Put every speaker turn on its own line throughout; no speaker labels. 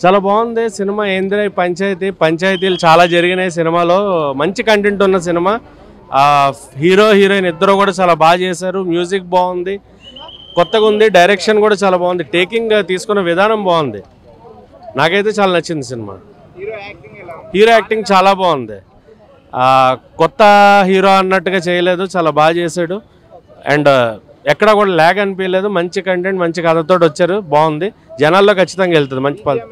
చాలా బాగుంది సినిమా ఏంద్రే పంచాయతీ పంచాయతీలు చాలా జరిగినాయి సినిమాలో మంచి కంటెంట్ ఉన్న సినిమా ఆ, హీరో హీరోయిన్ ఇద్దరు కూడా చాలా బాగా చేశారు మ్యూజిక్ బాగుంది కొత్తగా ఉంది డైరెక్షన్ కూడా చాలా బాగుంది టేకింగ్ తీసుకున్న విధానం బాగుంది నాకైతే చాలా నచ్చింది సినిమా హీరో యాక్టింగ్ చాలా బాగుంది ఆ, కొత్త హీరో అన్నట్టుగా చేయలేదు చాలా బాగా చేశాడు అండ్ ఎక్కడ కూడా ల్యాగ్ అనిపించలేదు మంచి కంటెంట్ మంచి కథతో వచ్చారు బాగుంది జనాల్లో ఖచ్చితంగా వెళ్తుంది మంచి ప-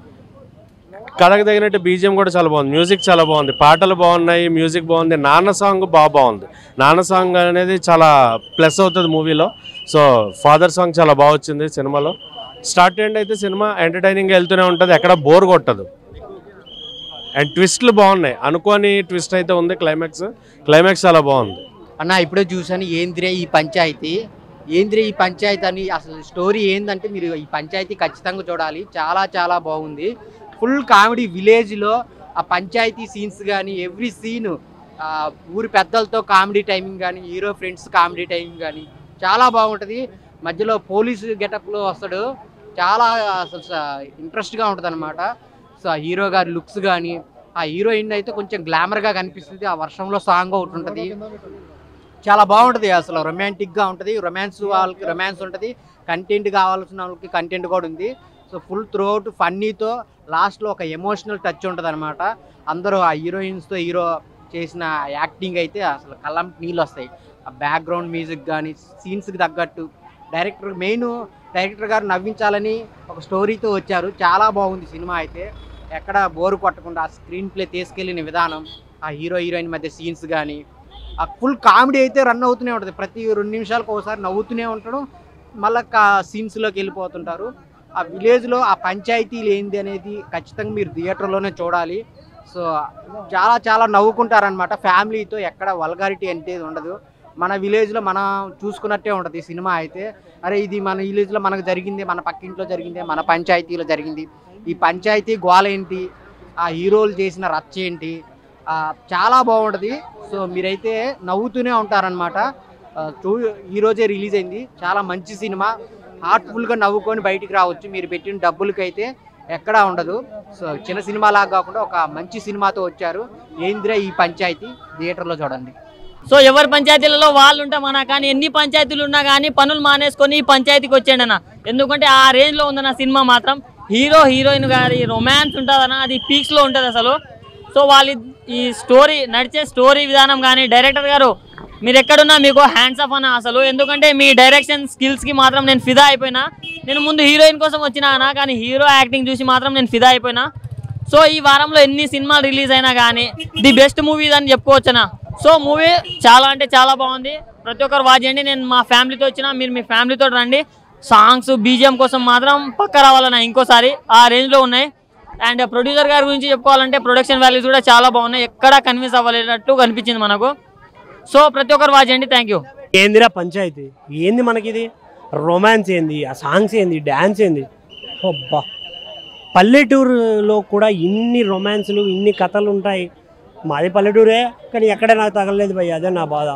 కథకు తగినట్టు బీజిఎం కూడా చాలా బాగుంది మ్యూజిక్ చాలా బాగుంది పాటలు బాగున్నాయి మ్యూజిక్ బాగుంది నాన్న సాంగ్ బాగా బాగుంది నాన్న సాంగ్ అనేది చాలా ప్లస్ అవుతుంది మూవీలో సో ఫాదర్ సాంగ్ చాలా బాగా వచ్చింది సినిమాలో స్టార్ట్ ఎండ్ అయితే సినిమా ఎంటర్టైనింగ్ వెళ్తూనే ఉంటుంది ఎక్కడ బోర్ కొట్టదు అండ్ ట్విస్ట్లు బాగున్నాయి అనుకోని ట్విస్ట్ అయితే ఉంది క్లైమాక్స్ క్లైమాక్స్ చాలా బాగుంది
అన్న ఇప్పుడే చూశాను ఏందిరే ఈ పంచాయతీ ఏందిరే ఈ పంచాయతీ అని అసలు స్టోరీ ఏందంటే మీరు ఈ పంచాయతీ ఖచ్చితంగా చూడాలి చాలా చాలా బాగుంది ఫుల్ కామెడీ విలేజ్లో ఆ పంచాయతీ సీన్స్ కానీ ఎవ్రీ సీన్ ఊరి పెద్దలతో కామెడీ టైమింగ్ కానీ హీరో ఫ్రెండ్స్ కామెడీ టైమింగ్ కానీ చాలా బాగుంటుంది మధ్యలో పోలీసు గెటప్లో వస్తాడు చాలా అసలు ఇంట్రెస్ట్గా ఉంటుంది అనమాట సో ఆ హీరో గారి లుక్స్ కానీ ఆ హీరోయిన్ అయితే కొంచెం గ్లామర్గా కనిపిస్తుంది ఆ వర్షంలో సాంగ్ ఒకటి ఉంటుంది చాలా బాగుంటుంది అసలు రొమాంటిక్గా ఉంటుంది రొమాన్స్ వాళ్ళకి రొమాన్స్ ఉంటుంది కంటెంట్ కావాల్సిన వాళ్ళకి కంటెంట్ కూడా ఉంది సో ఫుల్ త్రూఅవుట్ ఫన్నీతో లాస్ట్లో ఒక ఎమోషనల్ టచ్ ఉంటుంది అనమాట అందరూ ఆ హీరోయిన్స్తో హీరో చేసిన యాక్టింగ్ అయితే అసలు కళ్ళం నీళ్ళు వస్తాయి ఆ బ్యాక్గ్రౌండ్ మ్యూజిక్ కానీ సీన్స్కి తగ్గట్టు డైరెక్టర్ మెయిన్ డైరెక్టర్ గారు నవ్వించాలని ఒక స్టోరీతో వచ్చారు చాలా బాగుంది సినిమా అయితే ఎక్కడ బోరు కొట్టకుండా ఆ స్క్రీన్ ప్లే తీసుకెళ్ళిన విధానం ఆ హీరో హీరోయిన్ మధ్య సీన్స్ కానీ ఆ ఫుల్ కామెడీ అయితే రన్ అవుతూనే ఉంటుంది ప్రతి రెండు నిమిషాలకు ఒకసారి నవ్వుతూనే ఉంటాడు మళ్ళీ సీన్స్లోకి వెళ్ళిపోతుంటారు ఆ విలేజ్లో ఆ పంచాయతీలు ఏంది అనేది ఖచ్చితంగా మీరు థియేటర్లోనే చూడాలి సో చాలా చాలా నవ్వుకుంటారనమాట ఫ్యామిలీతో ఎక్కడ వల్గారిటీ అనేది ఉండదు మన విలేజ్లో మనం చూసుకున్నట్టే ఉంటుంది ఈ సినిమా అయితే అరే ఇది మన విలేజ్లో మనకు జరిగింది మన పక్కింట్లో జరిగింది మన పంచాయతీలో జరిగింది ఈ పంచాయతీ గోల ఏంటి ఆ హీరోలు చేసిన రచ్చ ఏంటి ఆ, చాలా బాగుంటుంది సో మీరైతే నవ్వుతూనే ఉంటారనమాట ఆ, చూ ఈరోజే రిలీజ్ అయింది చాలా మంచి సినిమా హార్ట్ఫుల్గా నవ్వుకొని బయటికి రావచ్చు మీరు పెట్టిన డబ్బులకైతే ఎక్కడా ఉండదు సో చిన్న సినిమా లాగా కాకుండా ఒక మంచి సినిమాతో వచ్చారు ఏంద్రా ఈ పంచాయతీ థియేటర్లో చూడండి
సో ఎవరి పంచాయతీలలో వాళ్ళు ఉంటాం అన్న కానీ ఎన్ని పంచాయతీలు ఉన్నా కానీ పనులు మానేసుకొని ఈ పంచాయతీకి వచ్చాడు అన్న ఎందుకంటే ఆ రేంజ్లో ఉందన్న సినిమా మాత్రం హీరో హీరోయిన్ గారి రొమాన్స్ ఉంటుందన్న అది పీక్స్లో ఉంటుంది అసలు సో వాళ్ళు ఈ స్టోరీ నడిచే స్టోరీ విధానం కానీ డైరెక్టర్ గారు మీరు ఎక్కడున్నా మీకు హ్యాండ్స్ ఆఫ్ అన్న అసలు ఎందుకంటే మీ డైరెక్షన్ స్కిల్స్కి మాత్రం నేను ఫిదా అయిపోయినా నేను ముందు హీరోయిన్ కోసం వచ్చినా అన్న కానీ హీరో యాక్టింగ్ చూసి మాత్రం నేను ఫిదా అయిపోయినా సో ఈ వారంలో ఎన్ని సినిమాలు రిలీజ్ అయినా కానీ ది బెస్ట్ మూవీస్ అని చెప్పుకోవచ్చునా సో మూవీ చాలా అంటే చాలా బాగుంది ప్రతి ఒక్కరు వాచ్ చేయండి నేను మా ఫ్యామిలీతో వచ్చిన మీరు మీ ఫ్యామిలీతో రండి సాంగ్స్ బీజిఎం కోసం మాత్రం పక్క రావాలన్న ఇంకోసారి ఆ రేంజ్లో ఉన్నాయి అండ్ ప్రొడ్యూసర్ గారి గురించి చెప్పుకోవాలంటే ప్రొడక్షన్ వాల్యూస్ కూడా చాలా బాగున్నాయి ఎక్కడా కన్విన్స్ అవ్వలేనట్టు కనిపించింది మనకు సో ప్రతి ఒక్కరు వాచ్ చేయండి థ్యాంక్ యూ
ఏందిరా పంచాయతీ ఏంది మనకిది రొమాన్స్ ఏంది ఆ సాంగ్స్ ఏంది డ్యాన్స్ ఏంది అబ్బా పల్లెటూరులో కూడా ఇన్ని రొమాన్స్లు ఇన్ని కథలు ఉంటాయి మాది పల్లెటూరే కానీ ఎక్కడ నాకు తగలలేదు భయ్య అదే నా బాధ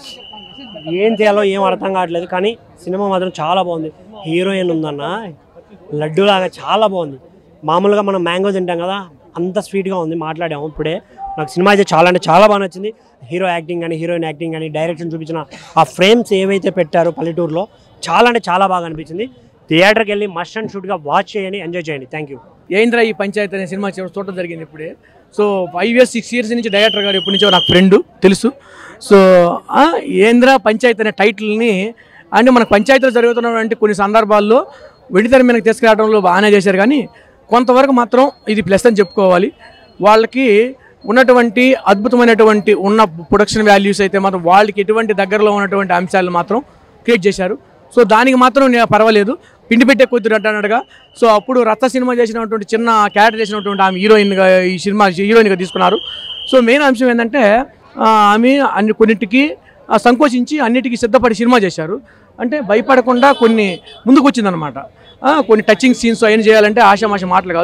ఏం చేయాలో ఏం అర్థం కావట్లేదు కానీ సినిమా మాత్రం చాలా బాగుంది హీరోయిన్ ఉందన్న లడ్డూలాగా చాలా బాగుంది మామూలుగా మనం మ్యాంగో తింటాం కదా అంత స్వీట్గా ఉంది మాట్లాడాము ఇప్పుడే నాకు సినిమా అయితే చాలా అంటే చాలా బాగా నచ్చింది హీరో యాక్టింగ్ కానీ హీరోయిన్ యాక్టింగ్ కానీ డైరెక్షన్ చూపించిన ఆ ఫ్రేమ్స్ ఏవైతే పెట్టారో పల్లెటూరులో చాలా అంటే చాలా బాగా అనిపించింది థియేటర్కి వెళ్ళి మస్ట్ అండ్ షూట్గా వాచ్ చేయండి ఎంజాయ్ చేయండి థ్యాంక్ యూ
ఏంద్రా ఈ పంచాయతీ అనే సినిమా చూ- చూడటం జరిగింది ఇప్పుడే so five years six years నుంచి డైరెక్టర్ గారు ఎప్పటి నుంచో నాకు ఫ్రెండ్ తెలుసు సో ఆ, ఏంద్రా పంచాయతీ అనే టైటిల్ని అంటే మన పంచాయతీలో జరుగుతున్నటువంటి కొన్ని సందర్భాల్లో వెండితెర మీదకి తీసుకురావడంలో బాగానే చేశారు కానీ కొంతవరకు మాత్రం ఇది ప్లస్ అని చెప్పుకోవాలి వాళ్ళకి ఉన్నటువంటి అద్భుతమైనటువంటి ఉన్న ప్రొడక్షన్ వాల్యూస్ అయితే మాత్రం వాళ్ళకి ఎటువంటి దగ్గరలో ఉన్నటువంటి అంశాలు మాత్రం క్రియేట్ చేశారు సో దానికి మాత్రం నేను పర్వాలేదు పిండి పెట్టే కొద్ది అన్నట్టుగా సో అప్పుడు రచ్చ సినిమా చేసినటువంటి చిన్న క్యారెక్టర్ చేసినటువంటి ఆమె హీరోయిన్గా ఈ సినిమా హీరోయిన్గా తీసుకున్నారు సో మెయిన్ అంశం ఏంటంటే ఆ, ఆమె అన్ని కొన్నిటికి ఆ, సంకోచించి అన్నిటికీ సిద్ధపడి సినిమా చేశారు అంటే భయపడకుండా కొన్ని ముందుకు వచ్చిందనమాట ఆ, కొన్ని టచింగ్ సీన్స్ అవన్నీ చేయాలంటే ఆషామాష మాటలు కాదు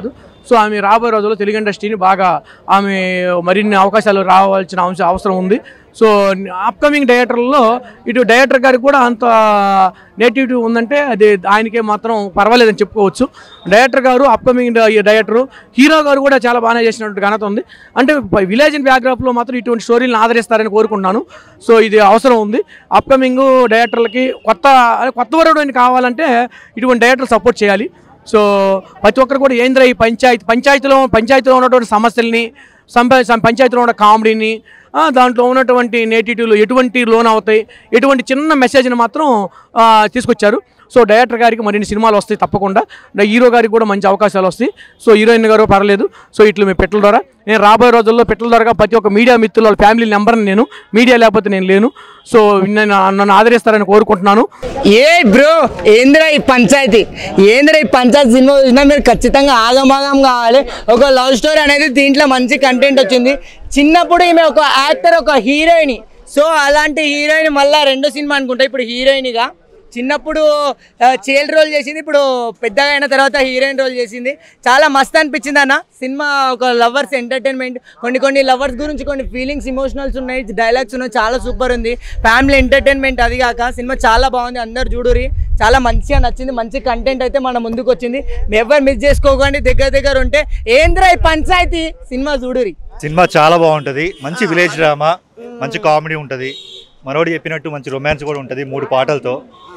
సో ఆమె రాబోయే రోజుల్లో తెలుగు ఇండస్ట్రీని బాగా ఆమె మరిన్ని అవకాశాలు రావాల్సిన అంశ అవసరం ఉంది సో అప్కమింగ్ డైరెక్టర్లలో ఇటు డైరెక్టర్ గారికి కూడా అంత నేటివిటీ ఉందంటే అది ఆయనకే మాత్రం పర్వాలేదని చెప్పుకోవచ్చు డైరెక్టర్ గారు అప్కమింగ్ డైరెక్టర్ హీరో గారు కూడా చాలా బాగానే చేసినట్టు ఘనత ఉంది అంటే విలేజ్ బ్యాక్గ్రాప్లో మాత్రం ఇటువంటి స్టోరీలను ఆదరిస్తారని కోరుకుంటున్నాను సో ఇది అవసరం ఉంది అప్కమింగ్ డైరెక్టర్లకి కొత్త అదే కొత్త వరుడు కావాలంటే ఇటువంటి డైరెక్టర్ సపోర్ట్ చేయాలి సో ప్రతి ఒక్కరు కూడా ఏంద్ర ఈ పంచాయతీ పంచాయతీలో పంచాయతీలో ఉన్నటువంటి సమస్యల్ని సంప సం- పంచాయతీలో ఉన్న కామెడీని ఆ, దాంట్లో ఉన్నటువంటి నేటివిటీలు ఎటువంటి లోన్ అవుతాయి ఎటువంటి చిన్న మెసేజ్ని మాత్రం ఆ, తీసుకొచ్చారు సో డైరెక్టర్ గారికి మరిన్ని సినిమాలు వస్తాయి తప్పకుండా డ- హీరో గారికి కూడా మంచి అవకాశాలు వస్తాయి సో హీరోయిన్ గారు పర్లేదు సో ఇట్లు మీ పెట్టల ద్వారా నేను రాబోయే రోజుల్లో పెట్టల ద్వారా ప్రతి ఒక్క మీడియా మిత్రుల వాళ్ళ ఫ్యామిలీ నెంబర్ని నేను మీడియా లేకపోతే నేను లేను సో నేను నన్ను ఆదరిస్తారని కోరుకుంటున్నాను
ఏ బ్రో ఏందిరా ఈ పంచాయతీ ఏందిరా ఈ పంచాయతీ సినిమా చూసినా మీరు ఖచ్చితంగా ఆగమాగం కావాలి ఒక లవ్ స్టోరీ అనేది దీంట్లో మంచి కంటెంట్ వచ్చింది చిన్నప్పుడు ఈమె ఒక యాక్టర్ ఒక హీరోయిన్ సో అలాంటి హీరోయిన్ మళ్ళీ రెండో సినిమా అనుకుంటా ఇప్పుడు హీరోయిన్గా చిన్నప్పుడు చైల్డ్ రోల్ చేసింది ఇప్పుడు పెద్దగా అయిన తర్వాత హీరోయిన్ రోల్ చేసింది చాలా మస్త్ అనిపించింది అన్న సినిమా ఒక లవర్స్ ఎంటర్టైన్మెంట్ కొన్ని కొన్ని లవర్స్ గురించి కొన్ని ఫీలింగ్స్ ఇమోషనల్స్ ఉన్నాయి డైలాగ్స్ ఉన్నాయి చాలా సూపర్ ఉంది ఫ్యామిలీ ఎంటర్టైన్మెంట్ అది కాక సినిమా చాలా బాగుంది అందరు చూడురి చాలా మంచిగా నచ్చింది మంచి కంటెంట్ అయితే మన ముందుకు వచ్చింది ఎవరు మిస్ చేసుకోకండి దగ్గర దగ్గర ఉంటే ఏంద్రా ఈ పంచాయతీ సినిమా చూడురి
సినిమా చాలా బాగుంటుంది మంచి విలేజ్ డ్రామా మంచి కామెడీ ఉంటుంది మనోడు చెప్పినట్టు మంచి రొమాన్స్ కూడా ఉంటుంది మూడు పాటలతో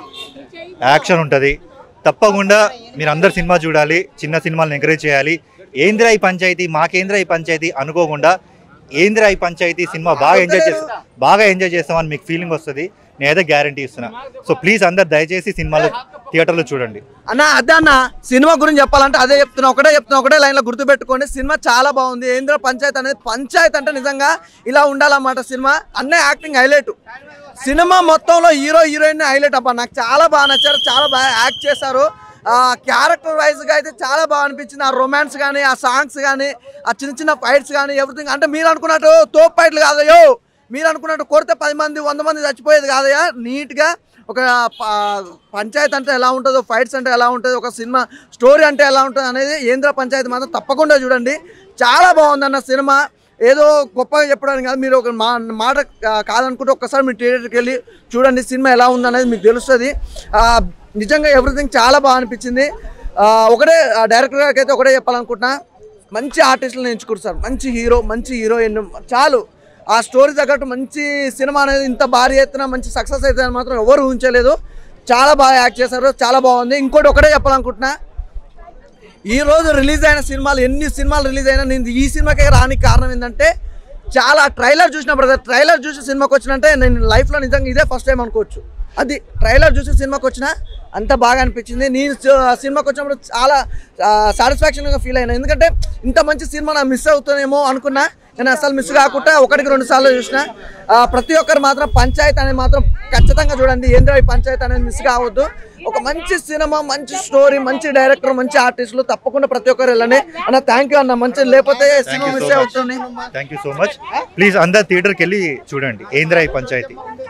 యాక్షన్ ఉంటుంది తప్పకుండా మీరు అందరు సినిమా చూడాలి చిన్న సినిమాలను ఎంకరేజ్ చేయాలి ఏంద్రా ఈ పంచాయతీ మాకేంద్రా ఈ పంచాయతీ అనుకోకుండా ఏంద్రా ఈ పంచాయతీ సినిమా బాగా ఎంజాయ్ చేస్తాం బాగా ఎంజాయ్ చేస్తామని మీకు ఫీలింగ్ వస్తుంది నేనైతే గ్యారంటీ ఇస్తున్నా సో ప్లీజ్ అందరు దయచేసి సినిమాలు థియేటర్లో చూడండి
అన్న అదే అన్న సినిమా గురించి చెప్పాలంటే అదే చెప్తున్నా ఒకటే చెప్తున్నా ఒకటే లైన్లో గుర్తుపెట్టుకోండి సినిమా చాలా బాగుంది ఏంద్ర పంచాయత్ అనేది పంచాయత్ అంటే నిజంగా ఇలా ఉండాలన్నమాట సినిమా అన్నీ యాక్టింగ్ హైలైట్ సినిమా మొత్తంలో హీరో హీరోయిన్ హైలైట్ అబ్బా నాకు చాలా బాగా నచ్చారు చాలా బాగా యాక్ట్ చేశారు క్యారెక్టర్ వైజ్గా అయితే చాలా బాగా అనిపించింది ఆ రొమాన్స్ కానీ ఆ సాంగ్స్ కానీ ఆ చిన్న చిన్న ఫైట్స్ కానీ ఎవ్రీథింగ్ అంటే మీరు అనుకున్నట్టు తోపు ఫైట్లు కాదయ్యో మీరు అనుకున్నట్టు కొడితే పది మంది వంద మంది చచ్చిపోయేది కాదయ్యా నీట్గా ఒక ప- పంచాయత్ అంటే ఎలా ఉంటుందో ఫైట్స్ అంటే ఎలా ఉంటుంది ఒక సినిమా స్టోరీ అంటే ఎలా ఉంటుంది అనేది ఏంద్ర పంచాయతీ మాత్రం తప్పకుండా చూడండి చాలా బాగుందన్న సినిమా ఏదో గొప్పగా చెప్పడానికి కాదు మీరు ఒక మా మాట కా- కాదనుకుంటే ఒక్కసారి మీరు థియేటర్కి వెళ్ళి చూడండి సినిమా ఎలా ఉందనేది మీకు తెలుస్తుంది ఆ, నిజంగా ఎవ్రీథింగ్ చాలా బాగా అనిపించింది ఆ, ఒకటే ఆ డైరెక్టర్ గారికి అయితే ఒకటే చెప్పాలనుకుంటున్నా మంచి ఆర్టిస్టులను ఎంచుకోరు సార్ మంచి హీరో మంచి హీరోయిన్ చాలు ఆ స్టోరీ తగ్గట్టు మంచి సినిమా అనేది ఇంత భారీ ఎత్తున మంచి సక్సెస్ అవుతుందని మాత్రం ఎవరు ఊహించలేదు చాలా బాగా యాక్ట్ చేశారు చాలా బాగుంది ఇంకోటి ఒకటే చెప్పాలనుకుంటున్నా ఈ రోజు రిలీజ్ అయిన సినిమాలు ఎన్ని సినిమాలు రిలీజ్ అయినా నేను ఈ సినిమాకే రానికి కారణం ఏంటంటే చాలా ట్రైలర్ చూసిన బ్రదర్ ట్రైలర్ చూసి సినిమాకి వచ్చినంటే నేను లైఫ్లో నిజంగా ఇదే ఫస్ట్ టైం అనుకోవచ్చు అది ట్రైలర్ చూసి సినిమాకి వచ్చిన అంత బాగా అనిపించింది నేను సి- సినిమాకి వచ్చినప్పుడు చాలా సాటిస్ఫాక్షన్గా ఫీల్ అయినా ఎందుకంటే ఇంత మంచి సినిమా నాకు మిస్ అవుతుందేమో అనుకున్నా నేను అసలు మిస్ కాకుండా ఒకటికి రెండు సార్లు చూసిన ఆ, ప్రతి ఒక్కరు మాత్రం పంచాయత్ అనేది మాత్రం ఖచ్చితంగా చూడండి ఏంద్ర ఈ పంచాయత్ అనేది మిస్ కావద్దు ఒక మంచి సినిమా మంచి స్టోరీ మంచి డైరెక్టర్ మంచి ఆర్టిస్టులు తప్పకుండా ప్రతి ఒక్కరు వెళ్ళండి అన్న థ్యాంక్ యూ అన్న మంచి లేకపోతే
థ్యాంక్
సినిమా
యూ
మిస్
సో మచ్
అవుతుంది
thank you so much please అందరు థియేటర్కి వెళ్ళి చూడండి ఏంద్రా ఈ పంచాయతీ